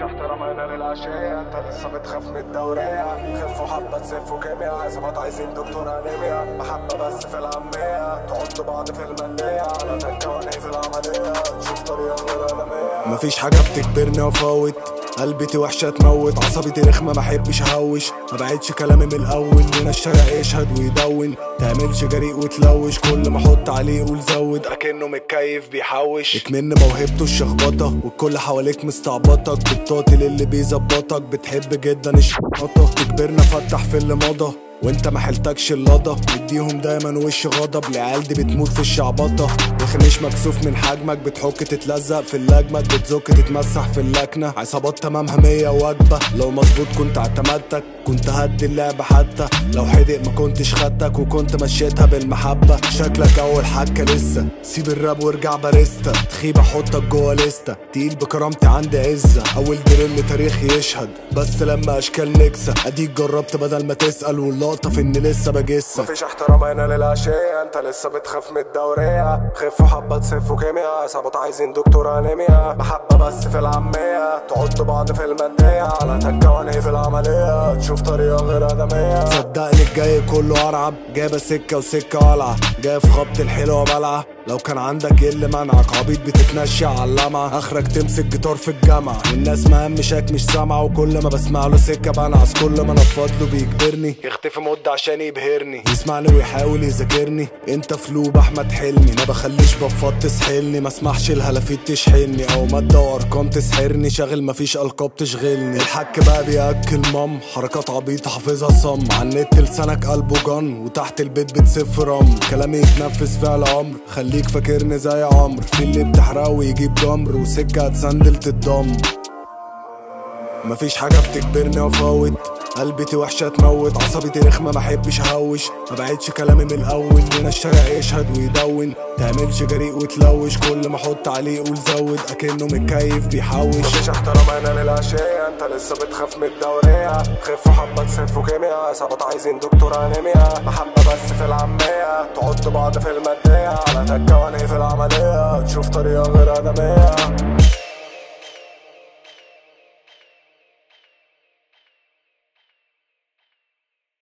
احترام هنا للعشية انت لسه بتخاف من الدورية خفوا حبة تسفوا كيمياء عصابات عايزين دكتور انيميا محبة بس في العامية تحطوا بعض في المادية على تكة وانهي في العملية تشوف طريقة غير آدمية مفيش حاجة بتجبرني وافوت قلبتي وحشة تموت عصبيتي رخمة محبش اهوش ما بعدش كلامي من الاول هنا الشارع يشهد ويدون تعملش جريء وتلوش كل ما احط عليه يقول زود اكنه متكيف بيحوش اكمن موهبته الشخبطة والكل حواليك مستعبطك بتقاتل اللي بيظبطك بتحب جدا الشخبطة تجبرنا فتح في اللي مضى وانت ما حلتكش اللضة مديهم دايما وش غضب العيال دي بتموت في الشعبطة بخنيش مكسوف من حجمك بتحك تتلزق في اللجمك بتزك تتمسح في اللكنة عصابات تمامها مية وجبة لو مظبوط كنت اعتمدتك كنت هدي اللعبة حتى لو حدق ما كنتش خدتك وكنت مشيتها بالمحبة شكلك اول حكة لسه سيب الراب وارجع باريستا تخيب احطك جوه لستة تقيل بكرامتي عندي عزة اول دريل تاريخ يشهد بس لما اشكال نكسة اديك جربت بدل ما تسأل واللقطة في اني لسه بجسة مفيش احترام هنا للعشية انت لسه بتخاف من الدورية خفوا حبة تسفوا كيمياء عصابات عايزين دكتور انيميا محبة بس في العامية تحطوا بعض في المادية على تكة وانهي في العملية تشوف طريقة غير آدمية صدقني الجاي كله ارعب جايبه سكه وسكه والعه جاي في خبط الحلوه بلعه لو كان عندك ايه اللي منعك عبيط بتتنشى على اللمعة اخرك تمسك جيتار في الجامعة والناس مهمشاك مش سامعة وكل ما بسمع له سكة بنعس كل ما انفض له بيجبرني يختفي مدة عشان يبهرني يسمعني ويحاول يذاكرني انت فلوب احمد حلمي ما بخليش بفض تسحلني ما اسمحش الهلافيت تشحني او مادة وارقام تسحرني شاغل مفيش القاب تشغلني الحك بقى بياكل مام حركات عبيطة حافظها صم على النت لسانك قلبه جن وتحت البيت بتسف رم كلامي يتنفس فعل عمر خليك فاكرني زي عمرو في اللي بتحرقه ويجيب جمر وسكة هتسندل تتضم مفيش حاجة بتجبرني وافوت قلبتي وحشة تموت عصبيتي رخمة محبش اهوش ما بعدش كلامي من الاول هنا الشارع يشهد ويدون تعملش جريء وتلوش كل ما احط عليه يقول زود اكنه متكيف بيحوش مفيش احترام هنا للعشية انت لسه بتخاف من الدورية خفوا حبة تسفوا كيمياء عصابات عايزين دكتور انيميا محبة بس في العامية تحطوا بعض في المادية على تكة وانهي في العملية تشوف طريقة غير آدمية